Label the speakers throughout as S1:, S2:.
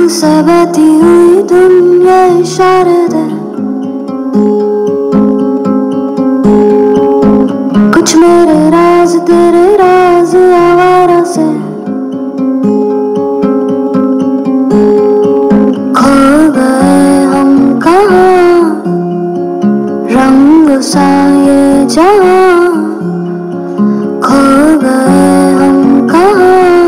S1: से बहती हुई दुनिया इशारत है कुछ मेरे राज तेरे राज आवारा से खो गए हम कहाँ रंग सा ये जहाँ खो गए हम कहाँ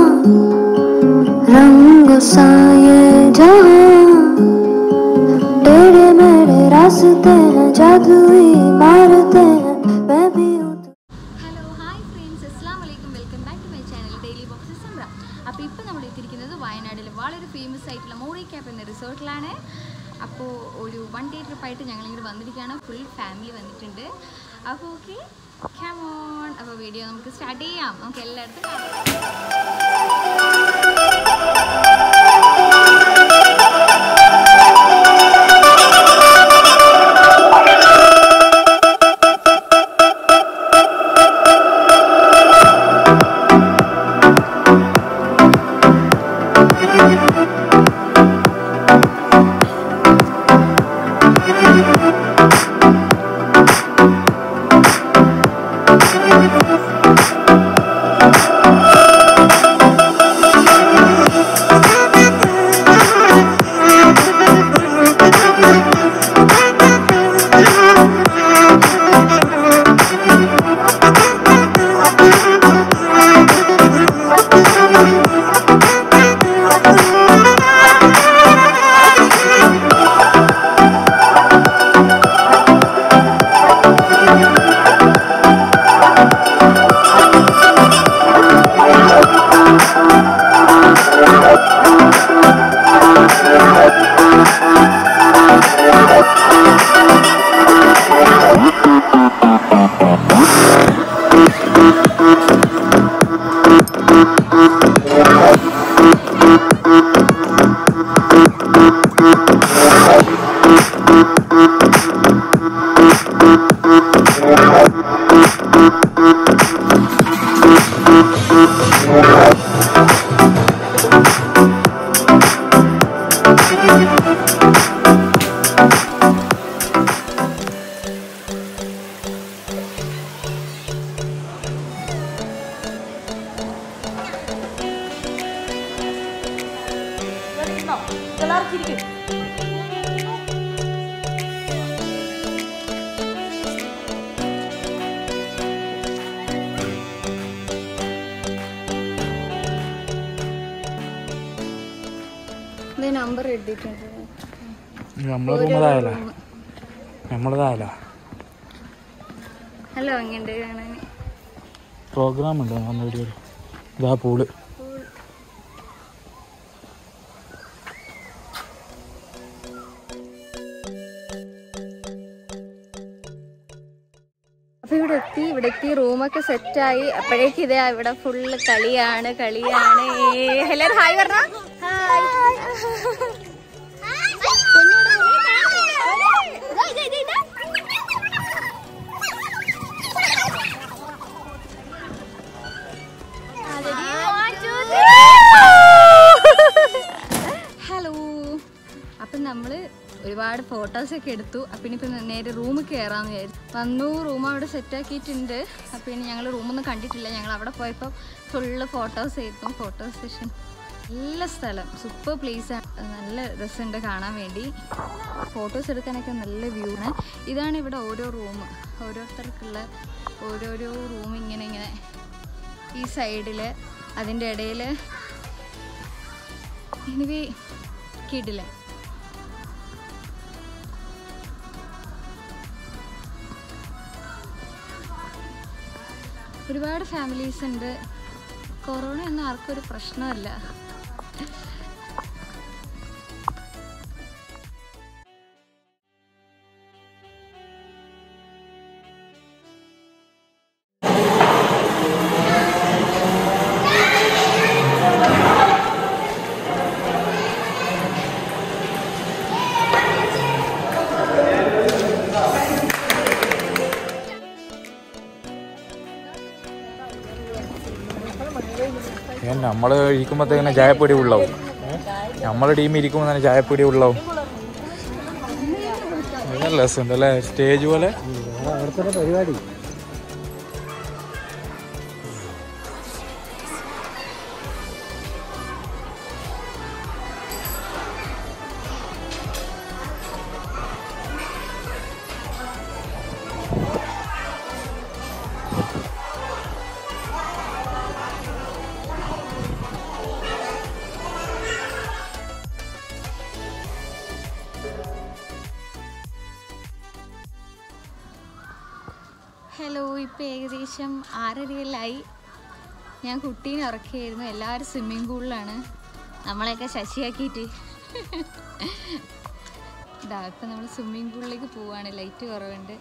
S1: रंग सा ये जहाँ टेढ़े मेढ़े रास्ते हैं जादुई मारते हैं मैं भी हूँ
S2: ഹലോ ഹായ് ഫ്രണ്ട്സ് അസ്സാം വലൈക്കും welcome back to my channel daily box സമ്ര അപ്പോൾ ഇപ്പോൾ നമ്മൾ എത്തിയിരിക്കുന്നത് വയനാട്ടിൽ വളരെ ഫേമസ് ആയിട്ടുള്ള മോറി ക്യാപ്പ് എന്ന റിസോർട്ടിലാണ് അപ്പോൾ ഒരു വൺ ഡേ ട്രിപ്പായിട്ട് ഞങ്ങളിങ്ങോട്ട് വന്നിരിക്കുകയാണ് ഫുൾ ഫാമിലി വന്നിട്ടുണ്ട് അപ്പോൾ ഓക്കെ ക്യാമോൺ അപ്പോൾ വീഡിയോ നമുക്ക് സ്റ്റാർട്ട് ചെയ്യാം നമുക്ക് എല്ലായിടത്തും കാണാം നമ്പർ എഴുതിയിട്ടുണ്ട്
S3: നമ്മളെ റൂമതായാല നമ്മളതായാല
S2: ഹലോ എങ്ങനെയുണ്ട് കാണാൻ
S3: പ്രോഗ്രാം ഉണ്ട് വന്ന വീഡിയോ ഇതാ പൂള്
S2: അപ്പൊ ഇവിടെ എത്തി ഇവിടെ എത്തി റൂമൊക്കെ സെറ്റായി അപ്പോഴേക്ക് ഇതേ ഇവിടെ ഫുള്ള് കളിയാണ് കളിയാണ് ഏ, എല്ലാരും ഹായ് പറഞ്ഞ ഹലോ അപ്പം നമ്മൾ ഒരുപാട് ഫോട്ടോസൊക്കെ എടുത്തു അപ്പം ഇനിയിപ്പോൾ നേരെ റൂമിൽ കയറാമെന്ന് വിചാരിച്ചു വന്നു റൂം അവിടെ സെറ്റാക്കിയിട്ടുണ്ട് അപ്പം ഇനി ഞങ്ങൾ റൂമൊന്നും കണ്ടിട്ടില്ല ഞങ്ങൾ അവിടെ പോയപ്പോൾ ഫുള്ള് ഫോട്ടോസ് ആയിരുന്നു ഫോട്ടോ സെഷൻ നല്ല സ്ഥലം സൂപ്പർ പ്ലേസ് ആണ് നല്ല രസമുണ്ട് കാണാൻ വേണ്ടി ഫോട്ടോസ് എടുക്കാനൊക്കെ നല്ല വ്യൂ ആണ് ഇതാണ് ഇവിടെ ഓരോ റൂം ഓരോരുത്തർക്കുള്ള ഓരോരോ റൂം ഇങ്ങനെ ഇങ്ങനെ ഈ സൈഡിൽ അതിൻ്റെ ഇടയിൽ എനിവേ കിടില ഒരുപാട് ഫാമിലീസ് ഉണ്ട് കൊറോണ ഒന്നും ആർക്കും ഒരു പ്രശ്നമല്ല
S3: ഞാൻ നമ്മള് ഇരിക്കുമ്പോഴത്തേക്കിനെ ചായപ്പൊടി ഉള്ളാവും നമ്മളെ ടീം ഇരിക്കുമ്പോൾ തന്നെ ചായപ്പൊടി ഉള്ളവും നല്ല രസമുണ്ട് അല്ലേ സ്റ്റേജ് പോലെ
S4: അവിടുത്തെ പരിപാടി
S2: ഹലോ ഇപ്പോൾ ഏകദേശം ആറരയിലായി ഞാൻ കുട്ടീനെ ഉറക്കിയായിരുന്നു എല്ലാവരും സ്വിമ്മിങ് പൂളിലാണ് നമ്മളെയൊക്കെ ശശിയാക്കിയിട്ട് ഇതാ ഇപ്പം നമ്മൾ സ്വിമ്മിങ് പൂളിലേക്ക് പോവാണ് ലൈറ്റ് കുറവുണ്ട്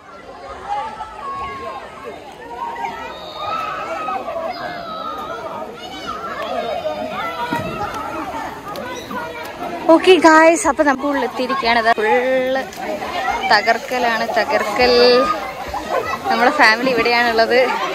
S2: ഓക്കെ ഗായ്സ് അപ്പം നമുക്ക് ഉള്ളിലെത്തിയിരിക്കുകയാണ് അത് ഫുള്ള് തകർക്കലാണ് തകർക്കൽ നമ്മുടെ ഫാമിലി ഇവിടെയാണുള്ളത്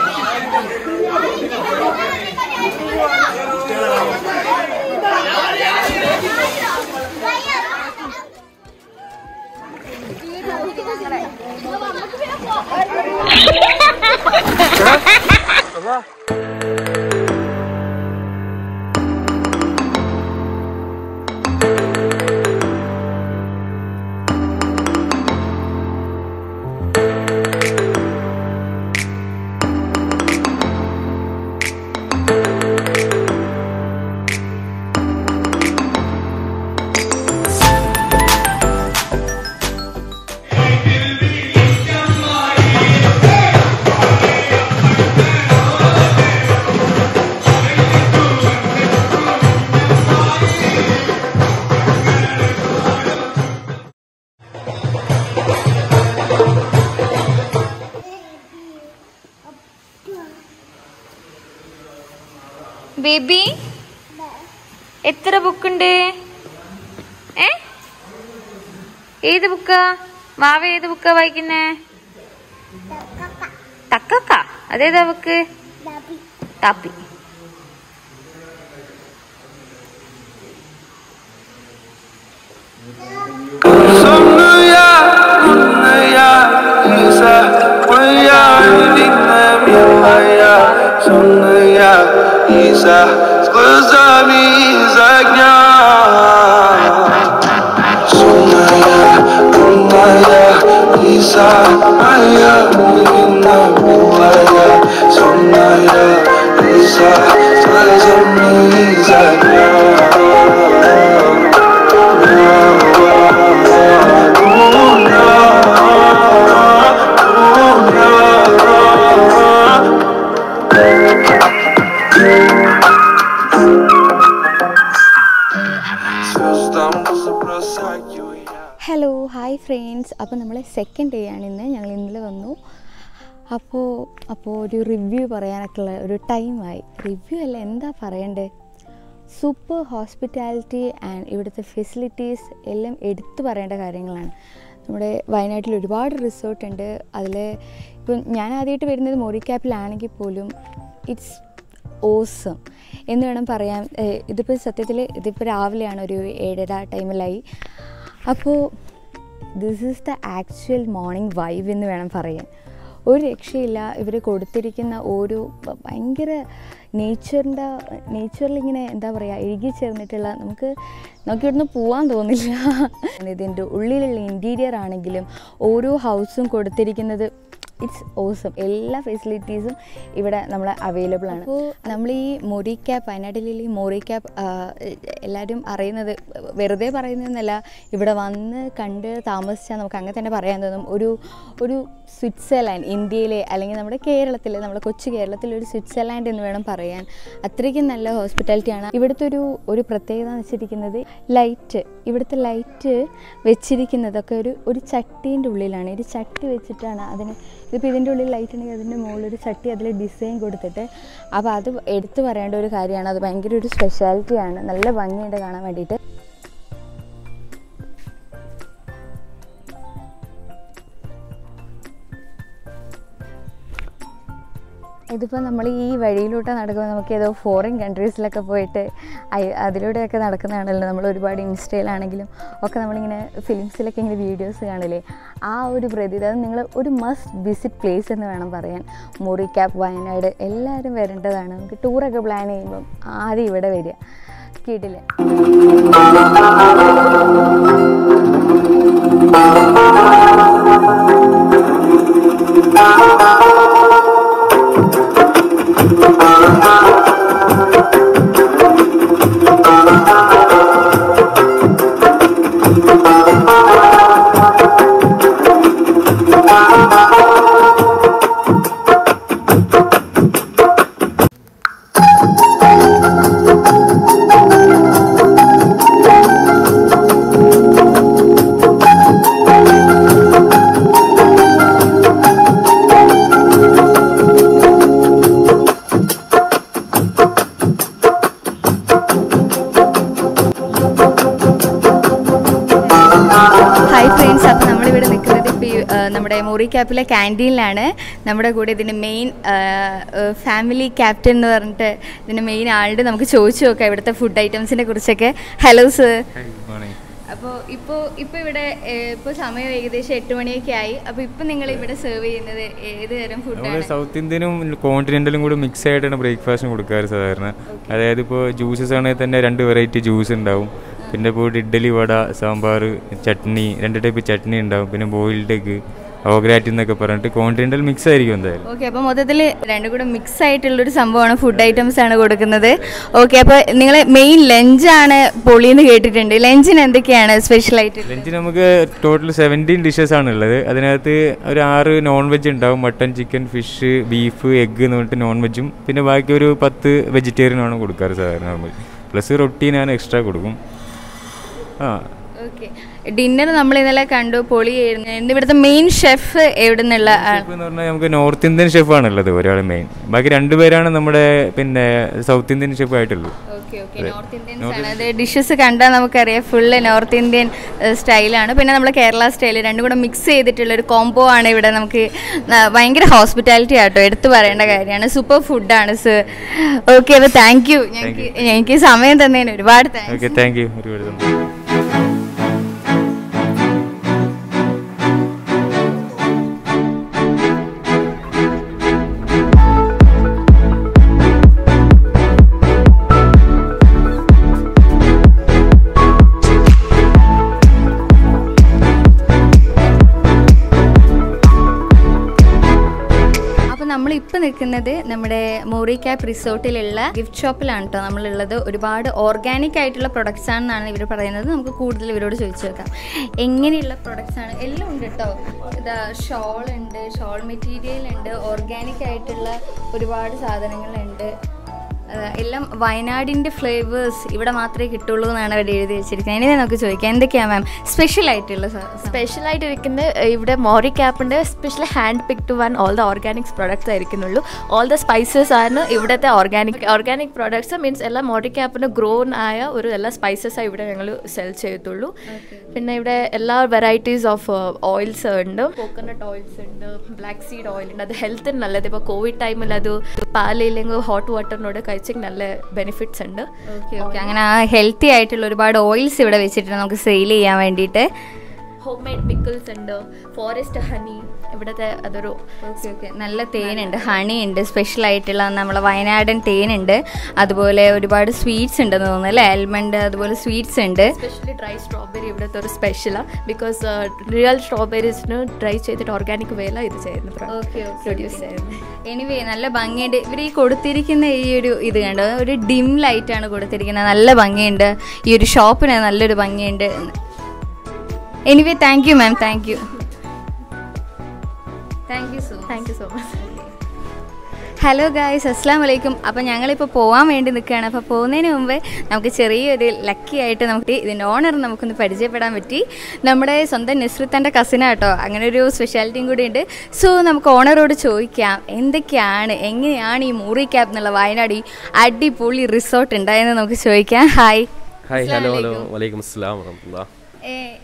S2: ബേബി എത്ര ബുക്കുണ്ട് ഏ ഏത് ബുക്കാ വാവ ഏത് ബുക്കാ വായിക്കുന്നേ തക്കക്ക അതേതാ ബുക്ക് താപ്പി
S5: Sonrıya, bunaya, isa, maya, dinle milaya, sonrıya, isa, sklızami, zagnya. Sonrıya, bunaya, isa, maya, dinle milaya, sonrıya, isa, sklızami, zagnya. Звездам забросать я
S2: hello hi friends അപ്പോൾ നമ്മൾ സെക്കൻഡ് ഡേ ആണ് ഇന്ന് ഞങ്ങൾ ഇന്നലെ വന്നു അപ്പോൾ അപ്പോൾ ഒരു റിവ്യൂ പറയാനൊക്കെ ഉള്ള ഒരു ടൈമായി റിവ്യൂ അല്ല എന്താ പറയണ്ടേ സൂപ്പർ ഹോസ്പിറ്റാലിറ്റി ആൻഡ് ഇവിടുത്തെ ഫെസിലിറ്റീസ് എല്ലാം എടുത്തു പറയേണ്ട കാര്യങ്ങളാണ് നമ്മുടെ വയനാട്ടിൽ ഒരുപാട് റിസോർട്ട് ഉണ്ട് അതിൽ ഇപ്പം ഞാൻ ആദ്യമായിട്ട് വരുന്നത് മൊറിക്യാപ്പിലാണെങ്കിൽ പോലും ഇറ്റ്സ് ഓസം എന്ന് വേണം പറയാൻ ഏഹ് ഇതിപ്പോൾ സത്യത്തിൽ ഇതിപ്പോൾ രാവിലെയാണ് ഒരു ഏഴര ടൈമിലായി അപ്പോൾ this is the actual morning vibe എന്ന് വേണം പറയാൻ ഒരു രക്ഷയില്ല ഇവർ കൊടുത്തിരിക്കുന്ന ഓരോ ഭ- ഭയങ്കര നേച്ചറിൻ്റെ നേച്ചറിൽ ഇങ്ങനെ എന്താ പറയുക ഇഴുകി ചേർന്നിട്ടുള്ള നമുക്ക് നമുക്ക് ഇവിടുന്ന് പോകാൻ തോന്നില്ല ഇതിൻ്റെ ഉള്ളിലുള്ള ഇൻറ്റീരിയർ ആണെങ്കിലും ഓരോ ഹൗസും കൊടുത്തിരിക്കുന്നത് ഇറ്റ്സ് ഓസം എല്ലാ ഫെസിലിറ്റീസും ഇവിടെ നമ്മൾ അവൈലബിൾ ആണ് അപ്പോൾ നമ്മൾ ഈ മൊറി ക്യാപ്പ് വയനാട്ടിലെ ഈ മൊറി ക്യാപ്പ് എല്ലാവരും അറിയുന്നത് വെറുതെ പറയുന്നതെന്നല്ല ഇവിടെ വന്ന് കണ്ട് താമസിച്ചാൽ നമുക്ക് അങ്ങനെ തന്നെ പറയാൻ തോന്നും ഒരു ഒരു സ്വിറ്റ്സർലാൻഡ് ഇന്ത്യയിലെ അല്ലെങ്കിൽ നമ്മുടെ കേരളത്തിലെ നമ്മുടെ കൊച്ചു കേരളത്തിലെ ഒരു സ്വിറ്റ്സർലാൻഡ് എന്ന് വേണം പറയാൻ അത്രയ്ക്കും നല്ല ഹോസ്പിറ്റാലിറ്റിയാണ് ഇവിടുത്തെ ഒരു ഒരു പ്രത്യേകത എന്ന് വെച്ചിരിക്കുന്നത് ലൈറ്റ് ഇവിടുത്തെ ലൈറ്റ് വെച്ചിരിക്കുന്നതൊക്കെ ഒരു ഒരു ചട്ടീൻ്റെ ഉള്ളിലാണ് ഒരു ചട്ടി വെച്ചിട്ടാണ് അതിന് ഇതിപ്പോൾ ഇതിൻ്റെ ഉള്ളിൽ ലൈറ്റ് ഉണ്ടെങ്കിൽ അതിൻ്റെ മുകളിൽ ഒരു ചട്ടി അതിൽ ഡിസൈൻ കൊടുത്തിട്ട് അപ്പോൾ അത് എടുത്തു പറയേണ്ട ഒരു കാര്യമാണ് അത് ഭയങ്കര ഒരു സ്പെഷ്യാലിറ്റിയാണ് നല്ല ഭംഗിയുണ്ട് കാണാൻ വേണ്ടിയിട്ട് ഇതിപ്പോൾ നമ്മൾ ഈ വഴിയിലൂടെ നടക്കുമ്പോൾ നമുക്ക് ഏതോ ഫോറിൻ കൺട്രീസിലൊക്കെ പോയിട്ട് അയ് അതിലൂടെയൊക്കെ നടക്കുന്നതാണല്ലോ നമ്മൾ ഒരുപാട് ഇൻസ്റ്റയിലാണെങ്കിലും ഒക്കെ നമ്മളിങ്ങനെ ഫിലിംസിലൊക്കെ ഇങ്ങനെ വീഡിയോസ് കാണില്ലേ ആ ഒരു പ്രതീതി അത് നിങ്ങൾ ഒരു മസ്റ്റ് വിസിറ്റ് പ്ലേസ് എന്ന് വേണം പറയാൻ മുറി ക്യാപ്പ് വയനാട് എല്ലാവരും വരേണ്ടതാണ് നമുക്ക് ടൂറൊക്കെ പ്ലാൻ ചെയ്യുമ്പം ആദ്യം ഇവിടെ വരിക കിടില് ഹായ് ഫ്രണ്ട്സ് അപ്പോൾ നമ്മളിവിടെ നിൽക്കുന്നത് ഇപ്പോൾ ഈ, ആ, നമ്മുടെ മുറി ക്യാപ്പിലെ ക്യാൻറ്റീനിലാണ് നമ്മുടെ കൂടെ ഇതിൻ്റെ മെയിൻ ഫാമിലി ക്യാപ്റ്റൻ എന്ന് പറഞ്ഞിട്ട് ഇതിൻ്റെ മെയിൻ ആളുടെ നമുക്ക് ചോദിച്ചു നോക്കാം ഇവിടുത്തെ ഫുഡ് ഐറ്റംസിനെ കുറിച്ചൊക്കെ ഹലോ സർ അപ്പോൾ ഇപ്പോൾ ഇപ്പോൾ ഇവിടെ ഇപ്പോൾ സമയം ഏകദേശം എട്ട് മണിയൊക്കെ ആയി അപ്പോൾ ഇപ്പോൾ നിങ്ങൾ ഇവിടെ സെർവ് ചെയ്യുന്നത് ഏത് തരം
S6: നമ്മൾ
S2: ഫുഡാണ്
S6: സൗത്ത് ഇന്ത്യനും കോണ്ടിനെന്റലും കൂടി മിക്സ് ആയിട്ടാണ് ബ്രേക്ക്ഫാസ്റ്റ് കൊടുക്കാറ് സാധാരണ അതായത് ഇപ്പോൾ ജ്യൂസസ് ആണെങ്കിൽ തന്നെ രണ്ട് വെറൈറ്റി ജ്യൂസ് ഉണ്ടാവും പിന്നെ പോയിട്ട് ഇഡ്ഡലി വട സാമ്പാർ ചട്നി രണ്ട് ടൈപ്പ് ചട്നി ഉണ്ടാവും പിന്നെ ബോയിൽഡ് എഗ് ഓഗ്രാറ്റ് എന്നൊക്കെ പറഞ്ഞിട്ട് കോണ്ടിനെന്റൽ മിക്സ് ആയിരിക്കും എന്തായാലും
S2: ഓക്കെ അപ്പോൾ മൊത്തത്തിൽ രണ്ടും കൂടെ മിക്സ് ആയിട്ടുള്ളൊരു സംഭവമാണ് ഫുഡ് ഐറ്റംസ് ആണ് കൊടുക്കുന്നത് ഓക്കെ അപ്പോൾ നിങ്ങൾ മെയിൻ ലഞ്ചാണ് പൊളിയെന്ന് കേട്ടിട്ടുണ്ട് ലഞ്ചിന് എന്തൊക്കെയാണ് സ്പെഷ്യൽ ആയിട്ട്
S6: ലഞ്ച് നമുക്ക് ടോട്ടൽ സെവൻറ്റീൻ ഡിഷസ് ആണ് ഉള്ളത് അതിനകത്ത് ഒരു ആറ് നോൺ വെജ് ഉണ്ടാവും mutton chicken fish beef egg എന്ന് പറഞ്ഞിട്ട് നോൺ വെജും പിന്നെ ബാക്കി ഒരു പത്ത് വെജിറ്റേറിയൻ ആണ് കൊടുക്കാറ് സാധാരണ നമ്മൾ പ്ലസ് റൊട്ടി ഞാൻ എക്സ്ട്രാ കൊടുക്കും ആ
S2: ഓക്കെ ഡിന്നർ നമ്മൾ ഇന്നലെ കണ്ടു പൊളിയായിരുന്നു ഇന്ന് ഇവിടുത്തെ മെയിൻ ഷെഫ് എവിടെ നിന്നുള്ള
S6: ഷെഫ് എന്ന് പറഞ്ഞാൽ നമുക്ക് നോർത്ത് ഇന്ത്യൻ ഷെഫാണ് ഉള്ളത് ഒരാൾ മെയിൻ ബാക്കി രണ്ടുപേരാണ് നമ്മുടെ പിന്നെ സൗത്ത് ഇന്ത്യൻ ഷെഫ് ആയിട്ടുള്ളൂ
S2: ഓക്കെ ഓക്കെ നോർത്ത് ഇന്ത്യൻസ് ആണ് അത് ഡിഷസ് കണ്ടാൽ നമുക്കറിയാം ഫുള്ള് നോർത്ത് ഇന്ത്യൻ സ്റ്റൈലാണ് പിന്നെ നമ്മൾ കേരള സ്റ്റൈൽ രണ്ടും കൂടെ മിക്സ് ചെയ്തിട്ടുള്ള ഒരു കോംബോ ആണ് ഇവിടെ നമുക്ക് ന- ഭയങ്കര ഹോസ്പിറ്റാലിറ്റി ആട്ടോ എടുത്തു പറയേണ്ട കാര്യമാണ് സൂപ്പർ ഫുഡാണ് സർ ഓക്കെ അപ്പോൾ താങ്ക് യു ഞങ്ങൾക്ക് ഞങ്ങൾക്ക് സമയം തന്നതിന് ഒരുപാട് താങ്ക്സ്
S6: ഓക്കെ താങ്ക് യു ഒരുപാട് സന്തോഷം
S2: അപ്പോൾ നമ്മളിപ്പോൾ നിൽക്കുന്നത് നമ്മുടെ മോറി ക്യാപ്പ് റിസോർട്ടിലുള്ള ഗിഫ്റ്റ് ഷോപ്പിലാണ് കേട്ടോ നമ്മളുള്ളത് ഒരുപാട് ഓർഗാനിക് ആയിട്ടുള്ള പ്രൊഡക്ട്സ് ആണെന്നാണ് ഇവർ പറയുന്നത് നമുക്ക് കൂടുതൽ ഇവരോട് ചോദിച്ചു നോക്കാം എങ്ങനെയുള്ള പ്രൊഡക്ട്സ് ആണ് എല്ലാം ഉണ്ട് കേട്ടോ ഇതാ ഷോൾ ഉണ്ട് ഷോൾ മെറ്റീരിയൽ ഉണ്ട് ഓർഗാനിക് ആയിട്ടുള്ള ഒരുപാട് സാധനങ്ങളുണ്ട് ആ, എല്ലാം വയനാടിൻ്റെ ഫ്ലേവേഴ്സ് ഇവിടെ മാത്രമേ കിട്ടുള്ളൂ എന്നാണ് അവർ എഴുതി വെച്ചിരിക്കുന്നത് ഇനി നമുക്ക് ചോദിക്കാം എന്തൊക്കെയാണ് മാം സ്പെഷ്യൽ ആയിട്ടുള്ള സ- സ-
S7: സ്പെഷ്യലായിട്ട് ഇരിക്കുന്ന ഇവിടെ മോറി ക്യാപ്പിൻ്റെ special hand pick to one all the organics products ആയിരിക്കുന്നുള്ളൂ ഓൾ ദ സ്പൈസസ് ആണ് ഇവിടുത്തെ ഓർഗാനിക് ഓർഗാനിക് പ്രോഡക്ട്സ് മീൻസ് എല്ലാ മോറി ക്യാപ്പിന് ഗ്രോൺ ആയ ഒരു എല്ലാ സ്പൈസസാണ് ഇവിടെ ഞങ്ങൾ സെൽ ചെയ്യത്തുള്ളൂ പിന്നെ ഇവിടെ എല്ലാ വെറൈറ്റീസ് ഓഫ് ഓയിൽസ് ഉണ്ട് കോക്കനട്ട് ഓയിൽസ് ഉണ്ട് ബ്ലാക്ക് സീഡ് ഓയിൽ ഉണ്ട് അത് ഹെൽത്തിന് നല്ലത് ഇപ്പോൾ കോവിഡ് ടൈമിൽ അത് പാലില്ലെങ്കിൽ ഹോട്ട് വാട്ടറിനോട് കഴിച്ചാൽ നല്ല ബെനിഫിറ്റ്സ് ഉണ്ട്
S2: ഓക്കെ ഓക്കെ അങ്ങനെ ആ ഹെൽത്തി ആയിട്ടുള്ള ഒരുപാട് ഓയിൽസ് ഇവിടെ വെച്ചിട്ടുണ്ട് നമുക്ക് സെയിൽ ചെയ്യാൻ വേണ്ടിയിട്ട്
S7: ഹോം മെയ്ഡ് പിക്കിൾസ് ഉണ്ട് ഫോറസ്റ്റ് ഹണി ഇവിടുത്തെ അതൊരു
S2: ഓക്കെ ഓക്കെ നല്ല തേനുണ്ട് ഹണി ഉണ്ട് സ്പെഷ്യൽ ആയിട്ടുള്ള നമ്മളെ വയനാടൻ തേനുണ്ട് അതുപോലെ ഒരുപാട് സ്വീറ്റ്സ് ഉണ്ടെന്ന് തോന്നുന്നു അല്ലേ ആൽമണ്ട് അതുപോലെ സ്വീറ്റ്സ് ഉണ്ട്
S7: എസ്പെഷ്യലി ഡ്രൈ സ്ട്രോബെറി ഇവിടുത്തെ ഒരു സ്പെഷ്യലാണ് ബിക്കോസ് റിയൽ സ്ട്രോബെറീസിന് ഡ്രൈ ചെയ്തിട്ട് ഓർഗാനിക് വേല ഇത് ചെയ്യുന്നത്
S2: ഓക്കെ
S7: പ്രൊഡ്യൂസ് ചെയ്യുന്നത്
S2: എനിവേ നല്ല ഭംഗിയുണ്ട് ഇവർ ഈ കൊടുത്തിരിക്കുന്ന ഈ ഒരു ഇത് കണ്ടോ ഒരു ഡിം ലൈറ്റാണ് കൊടുത്തിരിക്കുന്നത് നല്ല ഭംഗിയുണ്ട് ഈ ഒരു ഷോപ്പിന് നല്ലൊരു ഭംഗിയുണ്ട് anyway thank you ma'am thank you thank you so
S7: thank you so much
S2: hello guys അസ്സാം വലൈക്കും അപ്പോൾ ഞങ്ങളിപ്പോൾ പോകാൻ വേണ്ടി നിൽക്കുകയാണ് അപ്പോൾ പോകുന്നതിന് മുമ്പേ നമുക്ക് ചെറിയൊരു ലക്കി ആയിട്ട് നമുക്ക് ഇതിൻ്റെ ഓണർ നമുക്കൊന്ന് പരിചയപ്പെടാൻ പറ്റി നമ്മുടെ സ്വന്തം നസ്രിത്തൻ്റെ കസിനാട്ടോ അങ്ങനെ ഒരു സ്പെഷ്യാലിറ്റിയും കൂടി ഉണ്ട് സോ നമുക്ക് ഓണറോട് ചോദിക്കാം എന്തൊക്കെയാണ് എങ്ങനെയാണ് ഈ മൂറി ക്യാബ് എന്നുള്ള വയനാട് ഈ അടിപൊളി റിസോർട്ട് ഉണ്ടായെന്ന് നമുക്ക് ചോദിക്കാം ഹായ്
S8: ഹായ് ഹലോ ഹലോ വലൈക്കും അസ്സലാം വറഹമത്തുള്ള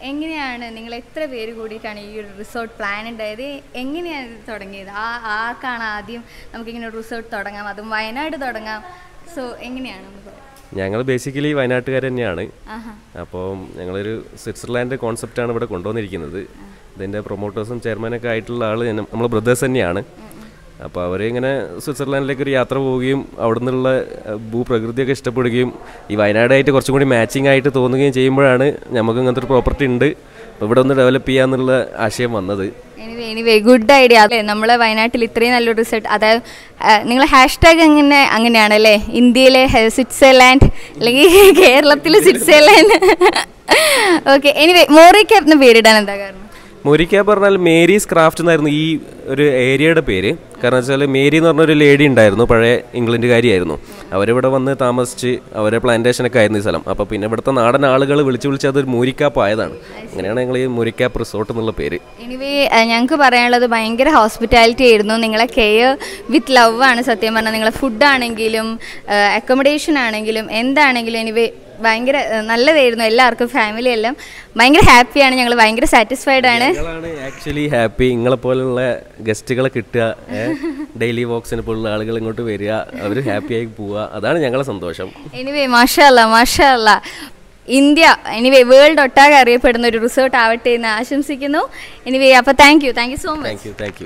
S2: എങ്ങനെയാണ് നിങ്ങൾ എത്ര പേര് കൂടിയിട്ടാണ് ഈ ഒരു റിസോർട്ട് പ്ലാൻ ഉണ്ടായത് എങ്ങനെയാണ് ഇത് തുടങ്ങിയത് ആ ആർക്കാണ് ആദ്യം നമുക്കിങ്ങനെ ഒരു റിസോർട്ട് തുടങ്ങാം അതും വയനാട് തുടങ്ങാം സോ എങ്ങനെയാണ് ഒന്ന് പറയാം
S8: ഞങ്ങൾ ബേസിക്കലി വയനാട്ടുകാർ തന്നെയാണ്
S2: ആഹാ
S8: അപ്പോൾ ഞങ്ങളൊരു സ്വിറ്റ്സർലാൻഡ് കോൺസെപ്റ്റാണ് ഇവിടെ കൊണ്ടുവന്നിരിക്കുന്നത് ഇതിൻ്റെ പ്രൊമോട്ടേഴ്സും ചെയർമാനൊക്കെ ആയിട്ടുള്ള ആൾ നമ്മൾ ബ്രദേഴ്സ് തന്നെയാണ് അപ്പോൾ അവരിങ്ങനെ സ്വിറ്റ്സർലാൻഡിലേക്ക് ഒരു യാത്ര പോവുകയും അവിടെ നിന്നുള്ള ഏഹ്, ഭൂപ്രകൃതിയൊക്കെ ഇഷ്ടപ്പെടുകയും ഈ വയനാടായിട്ട് കുറച്ചും കൂടി മാച്ചിങ് ആയിട്ട് തോന്നുകയും ചെയ്യുമ്പോഴാണ് നമുക്ക് ഇങ്ങനത്തെ ഒരു പ്രോപ്പർട്ടി ഉണ്ട് അപ്പോൾ ഇവിടെ ഒന്ന് ഡെവലപ്പ് ചെയ്യാന്നുള്ള ആശയം വന്നത്
S2: എനിവേ എനിവേ ഗുഡ് ഐഡിയ അല്ലേ നമ്മളെ വയനാട്ടിൽ ഇത്രയും നല്ലൊരു റിസൾട്ട് അതായത് നിങ്ങൾ ഹാഷ്ടാഗ് എങ്ങനെ അങ്ങനെയാണല്ലേ ഇന്ത്യയിലെ ഹെ- സ്വിറ്റ്സർലാൻഡ് അല്ലെങ്കിൽ കേരളത്തിലെ സ്വിറ്റ്സർലാൻഡ് ഓക്കെ എനിവേ മോറി ക്യാപ്റ്റിന് പേരിടാൻ എന്താ കാരണം
S8: മുരിക്ക പറഞ്ഞാൽ മേരീസ് ക്രാഫ്റ്റ് എന്നായിരുന്നു ഈ ഒരു ഏരിയയുടെ പേര് കാരണം വെച്ചാൽ മേരി എന്ന് പറഞ്ഞൊരു ലേഡി ഉണ്ടായിരുന്നു പഴയ ഇംഗ്ലണ്ടുകാരിയായിരുന്നു അവരിവിടെ വന്ന് താമസിച്ച് അവരെ പ്ലാന്റേഷനൊക്കെ ആയിരുന്നു ഈ സ്ഥലം അപ്പോൾ പിന്നെ ഇവിടുത്തെ നാടൻ ആളുകൾ വിളിച്ച് വിളിച്ച് അതൊരു മൂരിക്കാപ്പ് ആയതാണ് അങ്ങനെയാണ് ഞങ്ങൾ ഈ മുരിക്കാപ്പ് റിസോർട്ട് എന്നുള്ള പേര്
S2: എനിവേ ഞങ്ങൾക്ക് പറയാനുള്ളത് ഭയങ്കര ഹോസ്പിറ്റാലിറ്റി ആയിരുന്നു നിങ്ങളെ കെയർ വിത്ത് ലവ് ആണ് സത്യം പറഞ്ഞാൽ നിങ്ങളെ ഫുഡ് ആണെങ്കിലും അക്കോമഡേഷൻ ആണെങ്കിലും എന്താണെങ്കിലും എനിവേ ഭയങ്കര ഏഹ്, നല്ലതായിരുന്നു എല്ലാവർക്കും ഫാമിലി എല്ലാം ഭയങ്കര ഹാപ്പിയാണ് ഞങ്ങൾ ഭയങ്കര സാറ്റിസ്ഫൈഡ് ആണ്
S8: ഞങ്ങളാണ് ആക്ച്വലി ഹാപ്പി നിങ്ങളെ പോലുള്ള ഗസ്റ്റുകളെ കിട്ടുക ഡെയിലി വോക്സിനെ പോലുള്ള ആളുകൾ ഇങ്ങോട്ട് വരിക അവർ ഹാപ്പിയായി പോവുക അതാണ് ഞങ്ങളെ സന്തോഷം
S2: എനിവേ മാഷല്ല മാഷല്ല ഇന്ത്യ എനിവേ വേൾഡ് ഒട്ടാകെ അറിയപ്പെടുന്ന ഒരു റിസോർട്ട് ആവട്ടെ എന്ന് ആശംസിക്കുന്നു എനിവേ അപ്പോൾ thank you thank you so much
S8: thank you thank you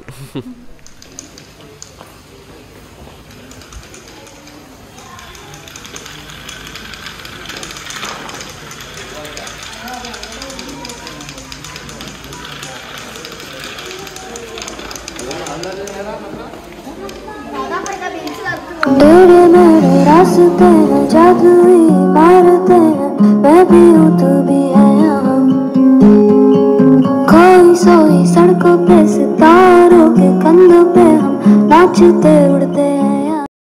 S1: तेरे मेरे रास्ते हैं जादुई मारते हैं मैं भी हूँ तू भी है यहाँ खोई सोई सड़कों पे सितारों के कंधों पे हम नाचते उड़ते